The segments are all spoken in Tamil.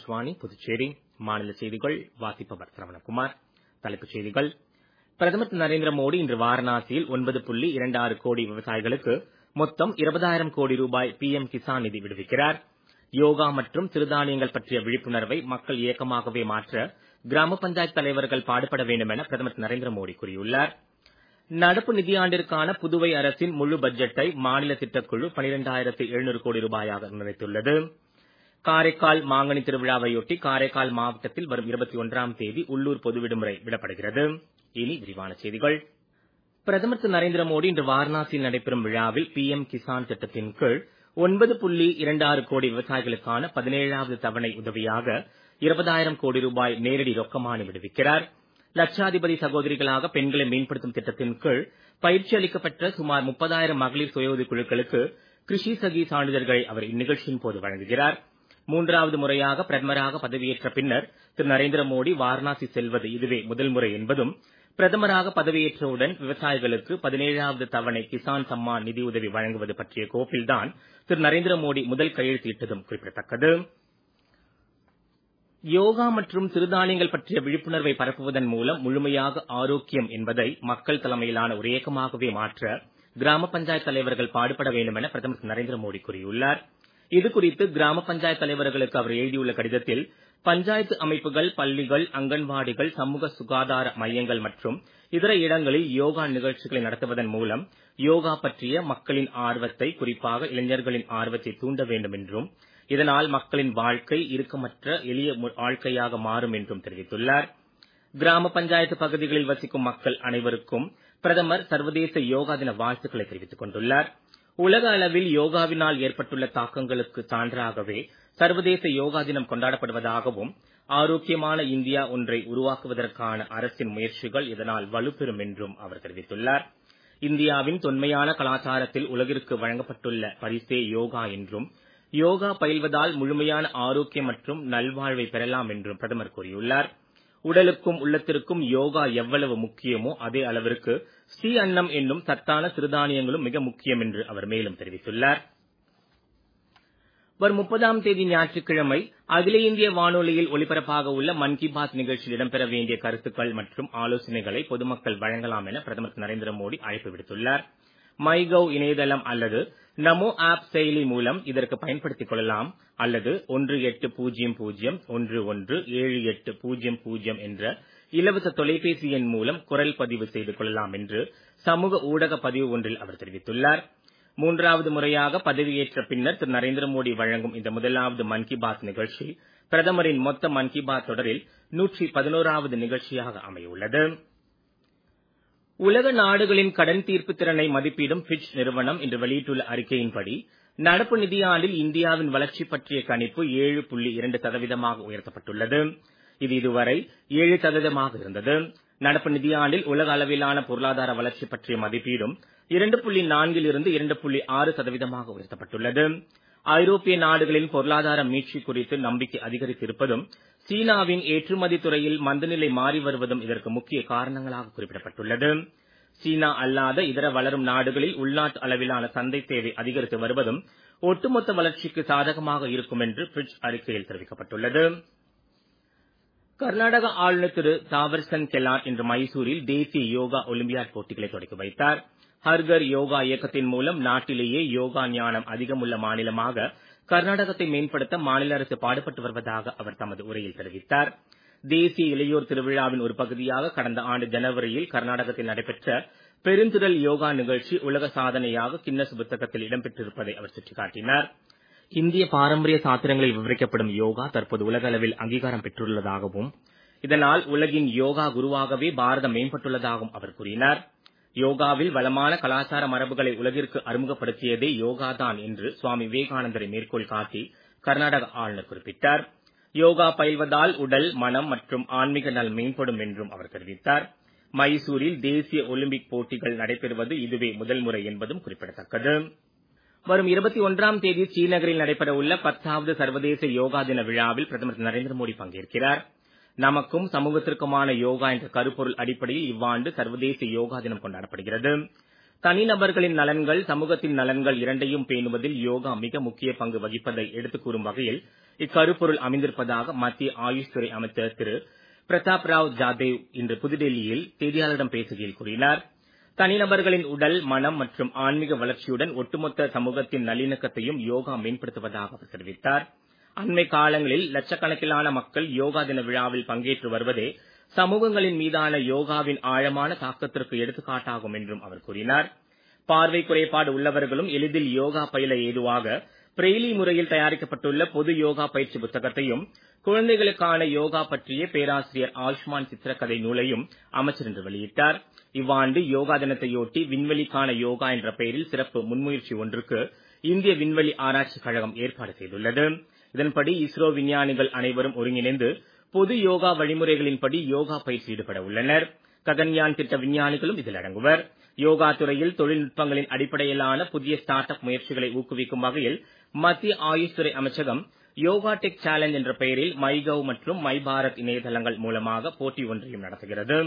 ஆகாஷ்வாணி புதுச்சேரி மாநில செய்திகள் வாசிப்பவர் சரவணகுமார் தலைப்புச் செய்திகள் பிரதமர் திரு நரேந்திர மோடி இன்று வாரணாசியில் ஒன்பது புள்ளி இரண்டு ஆறு கோடி விவசாயிகளுக்கு மொத்தம் இருபதாயிரம் கோடி ரூபாய் பிஎம் கிசான் நிதி விடுவிக்கிறார் யோகா மற்றும் சிறுதானியங்கள் பற்றிய விழிப்புணர்வை மக்கள் இயக்கமாகவே மாற்ற கிராம பஞ்சாயத்து தலைவர்கள் பாடுபட வேண்டும் என பிரதமர் திரு நரேந்திர மோடி கூறியுள்ளார் நடப்பு நிதியாண்டிற்கான புதுவை அரசின் முழு பட்ஜெட்டை மாநில திட்டக்குழு பனிரெண்டாயிரத்து எழுநூறு கோடி ரூபாயாக நிர்ணயித்துள்ளது காரைக்கால் மாங்கனி திருவிழாவையொட்டி காரைக்கால் மாவட்டத்தில் வரும் இருபத்தி ஒன்றாம் தேதி உள்ளூர் பொது விடுமுறை விடப்படுகிறது இனி விரிவான செய்திகள் பிரதமர் திரு நரேந்திர மோடி இன்று வாரணாசியில் நடைபெறும் விழாவில் பிஎம் கிசான் திட்டத்தின் கீழ் ஒன்பது புள்ளி இரண்டு ஆறு கோடி விவசாயிகளுக்கான பதினேழாவது தவணை உதவியாக இருபதாயிரம் கோடி ரூபாய் நேரடி ரொக்கமானி விடுவிக்கிறார் லட்சாதிபதி சகோதரிகளாக பெண்களை மேம்படுத்தும் திட்டத்தின் கீழ் பயிற்சி அளிக்கப்பட்ட சுமார் முப்பதாயிரம் மகளிர் சுய உதவிக் குழுக்களுக்கு கிருஷி சகி சான்றிதழ்களை அவர் இந்நிகழ்ச்சியின் போது வழங்குகிறார் மூன்றாவது முறையாக பிரதமராக பதவியேற்ற பின்னர் திரு நரேந்திர மோடி வாரணாசி செல்வது இதுவே முதல் முறை என்பதும் பிரதமராக பதவியேற்றவுடன் விவசாயிகளுக்கு பதினேழாவது தவணை கிசான் சம்மான் நிதியுதவி வழங்குவது பற்றிய கோப்பில்தான் திரு நரேந்திர மோடி முதல் கையெழுத்திட்டதும் குறிப்பிடத்தக்கது யோகா மற்றும் சிறுதானியங்கள் பற்றிய விழிப்புணர்வை பரப்புவதன் மூலம் முழுமையாக ஆரோக்கியம் என்பதை மக்கள் தலைமையிலான ஒரு இயக்கமாகவே மாற்ற கிராம பஞ்சாயத்து தலைவர்கள் பாடுபட வேண்டும் என பிரதமர் திரு நரேந்திர மோடி கூறியுள்ளார் இது குறித்து கிராம பஞ்சாயத்து தலைவர்களுக்கு அவர் எழுதியுள்ள கடிதத்தில் பஞ்சாயத்து அமைப்புகள் பள்ளிகள் அங்கன்வாடிகள் சமூக சுகாதார மையங்கள் மற்றும் இதர இடங்களில் யோகா நிகழ்ச்சிகளை நடத்துவதன் மூலம் யோகா பற்றிய மக்களின் ஆர்வத்தை குறிப்பாக இளைஞர்களின் ஆர்வத்தை தூண்ட வேண்டும் என்றும் இதனால் மக்களின் வாழ்க்கை இறுக்கமற்ற எளிய வாழ்க்கையாக மாறும் என்றும் தெரிவித்துள்ளார் கிராம பஞ்சாயத்து பகுதிகளில் வசிக்கும் மக்கள் அனைவருக்கும் பிரதமர் சர்வதேச யோகா தின வாழ்த்துக்களை தெரிவித்துக் கொண்டுள்ளார் உலக அளவில் யோகாவினால் ஏற்பட்டுள்ள தாக்கங்களுக்கு சான்றாகவே சர்வதேச யோகா தினம் கொண்டாடப்படுவதாகவும் ஆரோக்கியமான இந்தியா ஒன்றை உருவாக்குவதற்கான அரசின் முயற்சிகள் இதனால் வலுப்பெறும் என்றும் அவர் தெரிவித்துள்ளார் இந்தியாவின் தொன்மையான கலாச்சாரத்தில் உலகிற்கு வழங்கப்பட்டுள்ள பரிசே யோகா என்றும் யோகா பயில்வதால் முழுமையான ஆரோக்கியம் மற்றும் நல்வாழ்வை பெறலாம் என்றும் பிரதமர் கூறியுள்ளார் உடலுக்கும் உள்ளத்திற்கும் யோகா எவ்வளவு முக்கியமோ அதே அளவிற்கு ஸ்ரீ அன்னம் என்னும் சத்தான சிறுதானியங்களும் மிக முக்கியம் என்று அவர் மேலும் தெரிவித்துள்ளார் வரும் முப்பதாம் தேதி ஞாயிற்றுக்கிழமை அகில இந்திய வானொலியில் ஒலிபரப்பாக உள்ள மன் கி பாத் நிகழ்ச்சியில் இடம்பெற வேண்டிய கருத்துக்கள் மற்றும் ஆலோசனைகளை பொதுமக்கள் வழங்கலாம் என பிரதமர் திரு நரேந்திர மோடி அழைப்பு விடுத்துள்ளார் மை கவ் இணையதளம் அல்லது நமோ ஆப் செயலி மூலம் இதற்கு பயன்படுத்திக் கொள்ளலாம் அல்லது ஒன்று எட்டு பூஜ்ஜியம் பூஜ்ஜியம் ஒன்று ஒன்று ஏழு எட்டு பூஜ்ஜியம் பூஜ்ஜியம் என்ற இலவச தொலைபேசி எண் மூலம் குரல் பதிவு செய்து கொள்ளலாம் என்று சமூக ஊடக பதிவு ஒன்றில் அவர் தெரிவித்துள்ளார் மூன்றாவது முறையாக பதவியேற்ற பின்னர் திரு நரேந்திர மோடி வழங்கும் இந்த முதலாவது மன் கி பாத் நிகழ்ச்சி பிரதமரின் மொத்த மன் கி பாத் தொடரில் நூற்றி பதினோராவது நிகழ்ச்சியாக அமையுள்ளது உலக நாடுகளின் கடன் தீர்ப்பு திறனை மதிப்பிடும் பிட்ச் நிறுவனம் இன்று வெளியிட்டுள்ள அறிக்கையின்படி நடப்பு நிதியாண்டில் இந்தியாவின் வளர்ச்சி பற்றிய கணிப்பு ஏழு புள்ளி இரண்டு சதவீதமாக உயர்த்தப்பட்டுள்ளது இது இதுவரை ஏழு சதவீதமாக இருந்தது நடப்பு நிதியாண்டில் உலக அளவிலான பொருளாதார வளர்ச்சி பற்றிய மதிப்பீடும் இரண்டு புள்ளி நான்கில் இருந்து இரண்டு புள்ளி ஆறு சதவீதமாக உயர்த்தப்பட்டுள்ளது ஐரோப்பிய நாடுகளின் பொருளாதார மீட்சி குறித்து நம்பிக்கை அதிகரித்திருப்பதும் சீனாவின் ஏற்றுமதி துறையில் மந்தநிலை மாறி வருவதும் இதற்கு முக்கிய காரணங்களாக குறிப்பிடப்பட்டுள்ளது சீனா அல்லாத இதர வளரும் நாடுகளில் உள்நாட்டு அளவிலான சந்தை தேவை அதிகரித்து வருவதும் ஒட்டுமொத்த வளர்ச்சிக்கு சாதகமாக இருக்கும் என்று பிட்ச் அறிக்கையில் தெரிவிக்கப்பட்டுள்ளது கர்நாடக ஆளுநர் திரு தாவர்சந்த் கெலாட் இன்று மைசூரில் தேசிய யோகா ஒலிம்பியாட் போட்டிகளை தொடக்கி வைத்தார் ஹர்கர் யோகா இயக்கத்தின் மூலம் நாட்டிலேயே யோகா ஞானம் அதிகமுள்ள மாநிலமாக கர்நாடகத்தை மேம்படுத்த மாநில அரசு பாடுபட்டு வருவதாக அவர் தமது உரையில் தெரிவித்தார் தேசிய இளையோர் திருவிழாவின் ஒரு பகுதியாக கடந்த ஆண்டு ஜனவரியில் கர்நாடகத்தில் நடைபெற்ற பெருந்திரள் யோகா நிகழ்ச்சி உலக சாதனையாக கின்னஸ் புத்தகத்தில் இடம்பெற்றிருப்பதை அவர் சுட்டிக்காட்டினார் இந்திய பாரம்பரிய சாத்திரங்களில் விவரிக்கப்படும் யோகா தற்போது உலக அளவில் அங்கீகாரம் பெற்றுள்ளதாகவும் இதனால் உலகின் யோகா குருவாகவே பாரதம் மேம்பட்டுள்ளதாகவும் அவர் கூறினார் யோகாவில் வளமான கலாச்சார மரபுகளை உலகிற்கு அறிமுகப்படுத்தியதே யோகாதான் என்று சுவாமி விவேகானந்தரை மேற்கோள் காட்டி கர்நாடக ஆளுநர் குறிப்பிட்டார் யோகா பயில்வதால் உடல் மனம் மற்றும் ஆன்மீக நல் மேம்படும் என்றும் அவர் தெரிவித்தார் மைசூரில் தேசிய ஒலிம்பிக் போட்டிகள் நடைபெறுவது இதுவே முதல் முறை என்பதும் குறிப்பிடத்தக்கது வரும் இருபத்தி ஒன்றாம் தேதி ஸ்ரீநகரில் நடைபெற உள்ள பத்தாவது சர்வதேச யோகா தின விழாவில் பிரதமர் நரேந்திர மோடி பங்கேற்கிறார் நமக்கும் சமூகத்திற்குமான யோகா என்ற கருப்பொருள் அடிப்படையில் இவ்வாண்டு சர்வதேச யோகா தினம் கொண்டாடப்படுகிறது தனிநபர்களின் நலன்கள் சமூகத்தின் நலன்கள் இரண்டையும் பேணுவதில் யோகா மிக முக்கிய பங்கு வகிப்பதை எடுத்துக் கூறும் வகையில் இக்கருப்பொருள் அமைந்திருப்பதாக மத்திய ஆயுஷ் துறை அமைச்சர் திரு பிரதாப் ராவ் ஜாதேவ் இன்று புதுடெல்லியில் செய்தியாளர்களிடம் பேசுகையில் கூறினார் தனிநபர்களின் உடல் மனம் மற்றும் ஆன்மீக வளர்ச்சியுடன் ஒட்டுமொத்த சமூகத்தின் நல்லிணக்கத்தையும் யோகா மேம்படுத்துவதாக அவர் தெரிவித்தார் அண்மை காலங்களில் லட்சக்கணக்கிலான மக்கள் யோகா தின விழாவில் பங்கேற்று வருவதே சமூகங்களின் மீதான யோகாவின் ஆழமான தாக்கத்திற்கு எடுத்துக்காட்டாகும் என்றும் அவர் கூறினார் பார்வை குறைபாடு உள்ளவர்களும் எளிதில் யோகா பயில ஏதுவாக பிரெய்லி முறையில் தயாரிக்கப்பட்டுள்ள பொது யோகா பயிற்சி புத்தகத்தையும் குழந்தைகளுக்கான யோகா பற்றிய பேராசிரியர் ஆயுஷ்மான் சித்திரக்கதை நூலையும் அமைச்சர் இன்று வெளியிட்டார் இவ்வாண்டு யோகா தினத்தையொட்டி விண்வெளிக்கான யோகா என்ற பெயரில் சிறப்பு முன்முயற்சி ஒன்றுக்கு இந்திய விண்வெளி ஆராய்ச்சி கழகம் ஏற்பாடு செய்துள்ளது இதன்படி இஸ்ரோ விஞ்ஞானிகள் அனைவரும் ஒருங்கிணைந்து பொது யோகா வழிமுறைகளின்படி யோகா பயிற்சி ஈடுபட உள்ளனர் ககன்யான் திட்ட விஞ்ஞானிகளும் இதில் அடங்குவர் யோகா துறையில் தொழில்நுட்பங்களின் அடிப்படையிலான புதிய ஸ்டார்ட் அப் முயற்சிகளை ஊக்குவிக்கும் வகையில் மத்திய ஆயுஷ் துறை அமைச்சகம் யோகா டெக் சேலஞ்ச் என்ற பெயரில் மைகவ் மற்றும் மை பாரத் இணையதளங்கள் மூலமாக போட்டி ஒன்றையும் நடத்துகிறது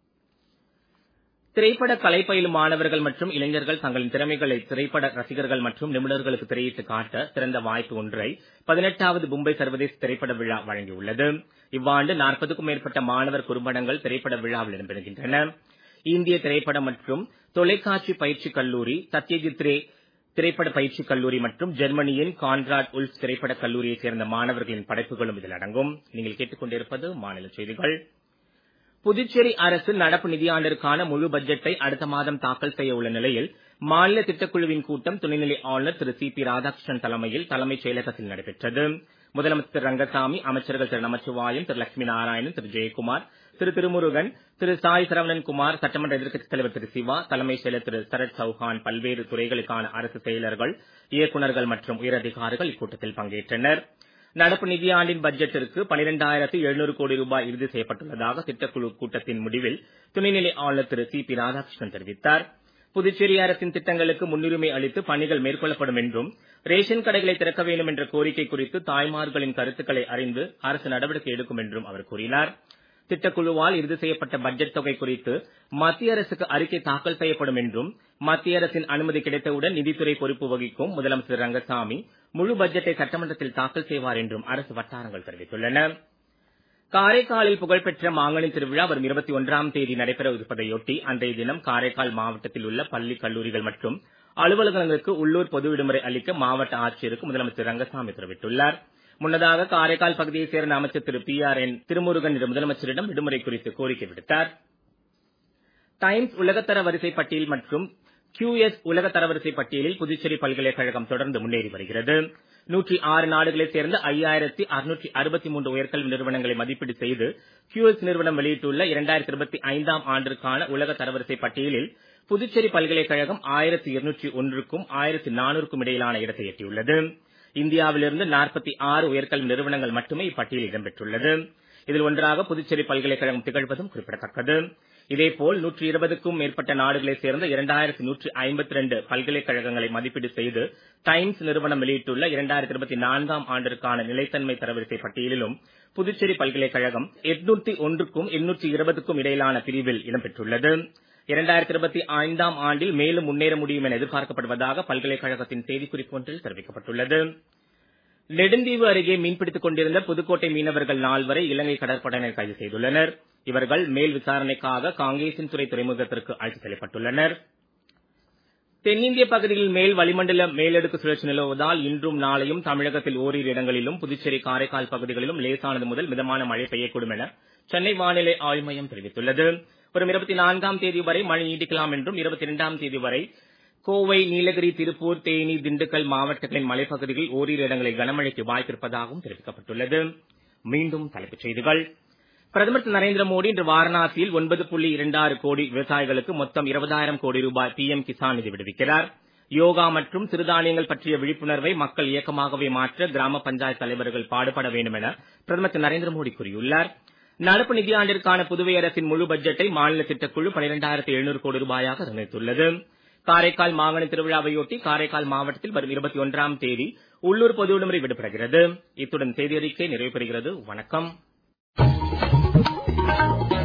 திரைப்பட கலை பயிலும் மாணவர்கள் மற்றும் இளைஞர்கள் தங்களின் திறமைகளை திரைப்பட ரசிகர்கள் மற்றும் நிபுணர்களுக்கு திரையிட்டு காட்ட சிறந்த வாய்ப்பு ஒன்றை பதினெட்டாவது மும்பை சர்வதேச திரைப்பட விழா வழங்கியுள்ளது இவ்வாண்டு நாற்பதுக்கும் மேற்பட்ட மாணவர் குறும்படங்கள் திரைப்பட விழாவில் இடம்பெறுகின்றன இந்திய திரைப்பட மற்றும் தொலைக்காட்சி பயிற்சி கல்லூரி சத்யஜித் ரே திரைப்பட பயிற்சி கல்லூரி மற்றும் ஜெர்மனியின் கான்ராட் உல்ஸ் திரைப்பட கல்லூரியைச் சேர்ந்த மாணவர்களின் படைப்புகளும் இதில் அடங்கும் நீங்கள் கேட்டுக்கொண்டிருப்பது மாநில செய்திகள் புதுச்சேரி அரசு நடப்பு நிதியாண்டிற்கான முழு பட்ஜெட்டை அடுத்த மாதம் தாக்கல் செய்ய உள்ள நிலையில் மாநில திட்டக்குழுவின் கூட்டம் துணைநிலை ஆளுநர் திரு சி பி ராதாகிருஷ்ணன் தலைமையில் தலைமைச் செயலகத்தில் நடைபெற்றது முதலமைச்சர் திரு ரங்கசாமி அமைச்சர்கள் திரு நமச்சிவாயம் திரு லட்சுமி நாராயணன் திரு ஜெயக்குமார் திரு திருமுருகன் திரு சாய் சரவணன் குமார் சட்டமன்ற எதிர்க்கட்சித் தலைவர் திரு சிவா தலைமைச் செயலர் திரு சரத் சௌஹான் பல்வேறு துறைகளுக்கான அரசு செயலர்கள் இயக்குநர்கள் மற்றும் உயரதிகாரிகள் இக்கூட்டத்தில் பங்கேற்றனர் நடப்பு நிதியாண்டின் பட்ஜெட்டிற்கு பனிரெண்டாயிரத்து எழுநூறு கோடி ரூபாய் இறுதி செய்யப்பட்டுள்ளதாக திட்டக்குழு கூட்டத்தின் முடிவில் துணைநிலை ஆளுநர் திரு சி பி ராதாகிருஷ்ணன் தெரிவித்தார் புதுச்சேரி அரசின் திட்டங்களுக்கு முன்னுரிமை அளித்து பணிகள் மேற்கொள்ளப்படும் என்றும் ரேஷன் கடைகளை திறக்க வேண்டும் என்ற கோரிக்கை குறித்து தாய்மார்களின் கருத்துக்களை அறிந்து அரசு நடவடிக்கை எடுக்கும் என்றும் அவர் கூறினார் திட்டக்குழுவால் இறுதி செய்யப்பட்ட பட்ஜெட் தொகை குறித்து மத்திய அரசுக்கு அறிக்கை தாக்கல் செய்யப்படும் என்றும் மத்திய அரசின் அனுமதி கிடைத்தவுடன் நிதித்துறை பொறுப்பு வகிக்கும் முதலமைச்சர் ரங்கசாமி முழு பட்ஜெட்டை சட்டமன்றத்தில் தாக்கல் செய்வார் என்றும் அரசு வட்டாரங்கள் தெரிவித்துள்ளன காரைக்காலில் புகழ்பெற்ற மாங்கனி திருவிழா வரும் இருபத்தி ஒன்றாம் தேதி நடைபெற இருப்பதையொட்டி அன்றைய தினம் காரைக்கால் மாவட்டத்தில் உள்ள பள்ளி கல்லூரிகள் மற்றும் அலுவலகங்களுக்கு உள்ளூர் பொது விடுமுறை அளிக்க மாவட்ட ஆட்சியருக்கு முதலமைச்சர் ரங்கசாமி தெரிவித்துள்ளார் முன்னதாக காரைக்கால் பகுதியைச் சேர்ந்த அமைச்சர் Thiru P R N Thirumurugan முதலமைச்சரிடம் விடுமுறை குறித்து கோரிக்கை விடுத்தார் டைம்ஸ் உலகத்தர வரிசை பட்டியல் மற்றும் கியூஎஸ் உலக தரவரிசை பட்டியலில் புதுச்சேரி பல்கலைக்கழகம் தொடர்ந்து முன்னேறி வருகிறது நூற்றி ஆறு நாடுகளைச் சேர்ந்த ஐயாயிரத்தி அறுநூற்றி அறுபத்தி மூன்று உயர்கல்வி நிறுவனங்களை மதிப்பீடு செய்து கியூஎஸ் நிறுவனம் வெளியிட்டுள்ள இரண்டாயிரத்தி இருபத்தி ஐந்தாம் ஆண்டிற்கான உலக தரவரிசை பட்டியலில் புதுச்சேரி பல்கலைக்கழகம் ஆயிரத்தி இருநூற்றி ஒன்றுக்கும் ஆயிரத்தி நானூறுக்கும் இடையிலான இடத்தை எட்டியுள்ளது இந்தியாவிலிருந்து நாற்பத்தி ஆறு உயர்கல்வி நிறுவனங்கள் மட்டுமே இப்பட்டியலில் இடம்பெற்றுள்ளது இதில் ஒன்றாக புதுச்சேரி பல்கலைக்கழகம் திகழ்வதும் குறிப்பிடத்தக்கது இதேபோல் நூற்றி இருபதுக்கும் மேற்பட்ட நாடுகளைச் சேர்ந்த இரண்டாயிரத்தி நூற்றி ஐம்பத்தி ரெண்டு பல்கலைக்கழகங்களை மதிப்பீடு செய்து டைம்ஸ் நிறுவனம் வெளியிட்டுள்ள இரண்டாயிரத்தி இருபத்தி நான்காம் ஆண்டிற்கான நிலைத்தன்மை தரவரிசை பட்டியலிலும் புதுச்சேரி பல்கலைக்கழகம் எட்நூத்தி ஒன்றுக்கும் எண்ணூற்றி இருபதுக்கும் இடையிலான பிரிவில் இடம்பெற்றுள்ளது இரண்டாயிரத்தி இருபத்தி ஐந்தாம் ஆண்டில் மேலும் முன்னேற முடியும் என எதிர்பார்க்கப்படுவதாக பல்கலைக்கழகத்தின் செய்திக்குறிப்பு ஒன்றில் தெரிவிக்கப்பட்டுள்ளது நெடுந்தீவு அருகே மீன்பிடித்துக் கொண்டிருந்த புதுக்கோட்டை மீனவர்கள் நால்வரை இலங்கை கடற்படையினர் கைது செய்துள்ளனர் இவர்கள் மேல் விசாரணைக்காக காங்கேசன் துறை துறைமுகத்திற்கு அழைத்துச் செல்லப்பட்டுள்ளனர் தென்னிந்திய பகுதியில் மேல் வளிமண்டல மேலடுக்கு சுழற்சி நிலவுவதால் இன்றும் நாளையும் தமிழகத்தில் ஓரிரு இடங்களிலும் புதுச்சேரி காரைக்கால் பகுதிகளிலும் லேசானது முதல் மிதமான மழை பெய்யக்கூடும் என சென்னை வானிலை ஆய்வு மையம் தெரிவித்துள்ளது வரும் இருபத்தி நான்காம் தேதி வரை மழை நீடிக்கலாம் என்றும் இருபத்தி இரண்டாம் தேதி வரை கோவை நீலகிரி திருப்பூர் தேனி திண்டுக்கல் மாவட்டங்களின் மலைப்பகுதிகளில் ஓரிரு இடங்களில் கனமழைக்கு வாய்ப்பிருப்பதாகவும் தெரிவிக்கப்பட்டுள்ளது மீண்டும் தலைப்புச் செய்திகள் பிரதமர் திரு நரேந்திர மோடி இன்று வாரணாசியில் ஒன்பது புள்ளி இரண்டாறு கோடி விவசாயிகளுக்கு மொத்தம் இருபதாயிரம் கோடி ரூபாய் பிஎம் கிசான் நிதி விடுவிக்கிறார் யோகா மற்றும் சிறுதானியங்கள் பற்றிய விழிப்புணர்வை மக்கள் இயக்கமாகவே மாற்ற கிராம பஞ்சாயத்து தலைவர்கள் பாடுபட வேண்டும் என பிரதமர் திரு நரேந்திர மோடி கூறியுள்ளார் நடப்பு நிதியாண்டிற்கான புதுவை அரசின் முழு பட்ஜெட்டை மாநில திட்டக்குழு பனிரெண்டாயிரத்தி எழுநூறு கோடி ரூபாயாக நிர்ணயித்துள்ளது காரைக்கால் மாங்கனி திருவிழாவையொட்டி காரைக்கால் மாவட்டத்தில் வரும் இருபத்தி ஒன்றாம் தேதி உள்ளூர் பொது விடுமுறை விடுபடுகிறது இத்துடன் செய்தி அறிக்கை நிறைவு பெறுகிறது வணக்கம்